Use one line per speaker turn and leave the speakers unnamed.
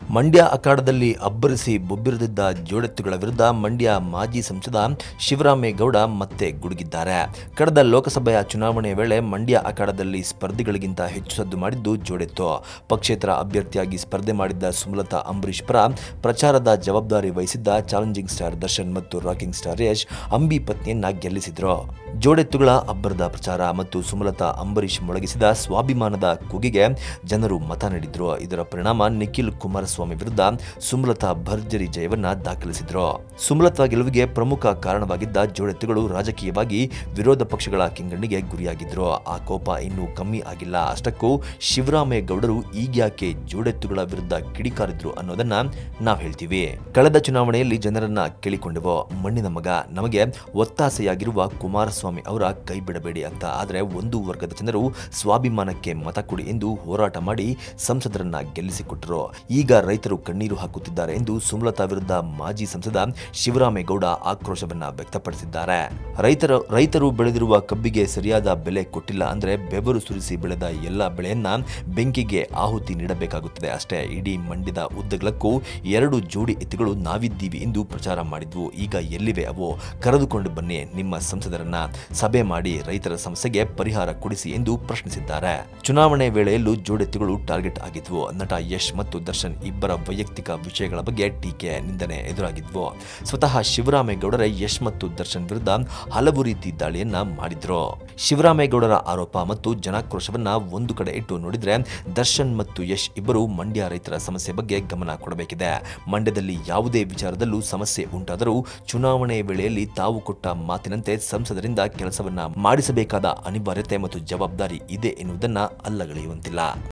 ಮಂಡ್ಯ ಅಖಾಡದಲ್ಲಿ ಅಬ್ಬರಿಸಿ ಬೊಬ್ಬಿರಿದಿದ್ದ ಜೋಡೆತ್ತುಗಳ ವಿರುದ್ಧ ಮಂಡ್ಯ ಮಾಜಿ ಸಂಸದ ಶಿವರಾಮೇಗೌಡ ಮತ್ತೆ ಗುಡುಗಿದ್ದಾರೆ ಕಳೆದ ಲೋಕಸಭೆಯ ಚುನಾವಣೆ ವೇಳೆ ಮಂಡ್ಯ ಅಖಾಡದಲ್ಲಿ ಸ್ಪರ್ಧಿಗಳಿಗಿಂತ ಹೆಚ್ಚು ಸದ್ದು ಮಾಡಿದ್ದು ಜೋಡೆತ್ತು ಪಕ್ಷೇತರ ಅಭ್ಯರ್ಥಿಯಾಗಿ ಸ್ಪರ್ಧೆ ಮಾಡಿದ್ದ ಸುಮಲತಾ ಅಂಬರೀಶ್ ಪರ ಪ್ರಚಾರದ ಜವಾಬ್ದಾರಿ ವಹಿಸಿದ್ದ ಚಾಲೆಂಜಿಂಗ್ ಸ್ಟಾರ್ ದರ್ಶನ್ ಮತ್ತು ರಾಕಿಂಗ್ ಸ್ಟಾರ್ ಯಶ್ ಅಂಬಿ ಪತ್ನಿಯನ್ನ ಗೆಲ್ಲಿಸಿದ್ರು ಜೋಡೆತ್ತುಗಳ ಅಬ್ಬರದ ಪ್ರಚಾರ ಮತ್ತು ಸುಮಲತಾ ಅಂಬರೀಶ್ ಮೊಳಗಿಸಿದ ಸ್ವಾಭಿಮಾನದ ಕೂಗಿಗೆ ಜನರು ಮತ ನೀಡಿದ್ರು ಇದರ ಪರಿಣಾಮ ನಿಖಿಲ್ ಕುಮಾರಸ್ವಾಮಿ ವಿರುದ್ಧ ಸುಮಲತಾ ಭರ್ಜರಿ ಜಯವನ್ನ ದಾಖಲಿಸಿದ್ರು ಸುಮಲತಾ ಗೆಲುವಿಗೆ ಪ್ರಮುಖ ಕಾರಣವಾಗಿದ್ದ ಜೋಡೆತ್ತುಗಳು ರಾಜಕೀಯವಾಗಿ ವಿರೋಧ ಪಕ್ಷಗಳ ಕೆಂಗಣ್ಣಿಗೆ ಗುರಿಯಾಗಿದ್ರು ಆ ಕೋಪ ಇನ್ನೂ ಕಮ್ಮಿ ಆಗಿಲ್ಲ ಅಷ್ಟಕ್ಕೂ ಶಿವರಾಮೇಗೌಡರು ಈಗ್ಯಾಕೆ ಜೋಡೆತ್ತುಗಳ ವಿರುದ್ಧ ಕಿಡಿಕಾರಿದ್ರು ಅನ್ನೋದನ್ನ ನಾವ್ ಹೇಳ್ತೀವಿ ಕಳೆದ ಚುನಾವಣೆಯಲ್ಲಿ ಜನರನ್ನ ಕೇಳಿಕೊಂಡೆವು ಮಣ್ಣಿನ ಮಗ ನಮಗೆ ಒತ್ತಾಸೆಯಾಗಿರುವ ಕುಮಾರಸ್ವಾಮಿ ಅವರ ಕೈ ಬಿಡಬೇಡಿ ಅಂತ ಆದರೆ ಒಂದು ವರ್ಗದ ಜನರು ಸ್ವಾಭಿಮಾನಕ್ಕೆ ಮತ ಕೊಡಿ ಎಂದು ಹೋರಾಟ ಮಾಡಿ ಸಂಸದರನ್ನ ಗೆಲ್ಲಿಸಿಕೊಟ್ಟರು ಈಗ ರೈತರು ಕಣ್ಣೀರು ಹಾಕುತ್ತಿದ್ದಾರೆ ಎಂದು ಸುಮಲತಾ ವಿರುದ್ಧ ಮಾಜಿ ಸಂಸದ ಶಿವರಾಮೇಗೌಡ ಆಕ್ರೋಶವನ್ನ ವ್ಯಕ್ತಪಡಿಸಿದ್ದಾರೆ ರೈತರ ರೈತರು ಬೆಳೆದಿರುವ ಕಬ್ಬಿಗೆ ಸರಿಯಾದ ಬೆಲೆ ಕೊಟ್ಟಿಲ್ಲ ಅಂದ್ರೆ ಬೆವರು ಸುರಿಸಿ ಬೆಳೆದ ಎಲ್ಲ ಬೆಳೆಯನ್ನ ಬೆಂಕಿಗೆ ಆಹುತಿ ನೀಡಬೇಕಾಗುತ್ತದೆ ಅಷ್ಟೇ ಇಡೀ ಮಂಡ್ಯದ ಉದ್ದಗಲಕ್ಕೂ ಎರಡು ಜೋಡಿ ಎತ್ತುಗಳು ನಾವಿದ್ದೀವಿ ಎಂದು ಪ್ರಚಾರ ಮಾಡಿದ್ವು ಈಗ ಎಲ್ಲಿವೆ ಅವು ಕರೆದುಕೊಂಡು ಬನ್ನಿ ನಿಮ್ಮ ಸಂಸದರನ್ನ ಸಭೆ ಮಾಡಿ ರೈತರ ಸಮಸ್ಯೆಗೆ ಪರಿಹಾರ ಕೊಡಿಸಿ ಎಂದು ಪ್ರಶ್ನಿಸಿದ್ದಾರೆ ಚುನಾವಣೆ ವೇಳೆಯಲ್ಲೂ ಜೋಡೆತ್ತುಗಳು ಟಾರ್ಗೆಟ್ ಆಗಿದ್ವು ನಟ ಯಶ್ ಮತ್ತು ದರ್ಶನ್ ಇಬ್ಬರ ವೈಯಕ್ತಿಕ ವಿಷಯಗಳ ಬಗ್ಗೆ ಟೀಕೆ ನಿಂದನೆ ಎದುರಾಗಿದ್ವು ಸ್ವತಃ ಶಿವರಾಮೇಗೌಡರೇ ಯಶ್ ಮತ್ತು ದರ್ಶನ್ ವಿರುದ್ಧ ಹಲವು ರೀತಿ ದಾಳಿಯನ್ನ ಮಾಡಿದ್ರು ಶಿವರಾಮೇಗೌಡರ ಆರೋಪ ಮತ್ತು ಜನಾಕ್ರೋಶವನ್ನ ಒಂದು ಕಡೆ ಇಟ್ಟು ನೋಡಿದ್ರೆ ದರ್ಶನ್ ಮತ್ತು ಯಶ್ ಇಬ್ಬರು ಮಂಡ್ಯ ರೈತರ ಸಮಸ್ಯೆ ಬಗ್ಗೆ ಗಮನ ಕೊಡಬೇಕಿದೆ ಮಂಡ್ಯದಲ್ಲಿ ಯಾವುದೇ ವಿಚಾರದಲ್ಲೂ ಸಮಸ್ಯೆ ಉಂಟಾದರೂ ಚುನಾವಣೆ ವೇಳೆಯಲ್ಲಿ ತಾವು ಕೊಟ್ಟ ಮಾತಿನಂತೆ ಸಂಸದರಿಂದ ಕೆಲಸವನ್ನ ಮಾಡಿಸಬೇಕಾದ ಅನಿವಾರ್ಯತೆ ಮತ್ತು ಜವಾಬ್ದಾರಿ ಇದೆ ಎನ್ನುವುದನ್ನ ಅಲ್ಲಗಳೆಯುವಂತಿಲ್ಲ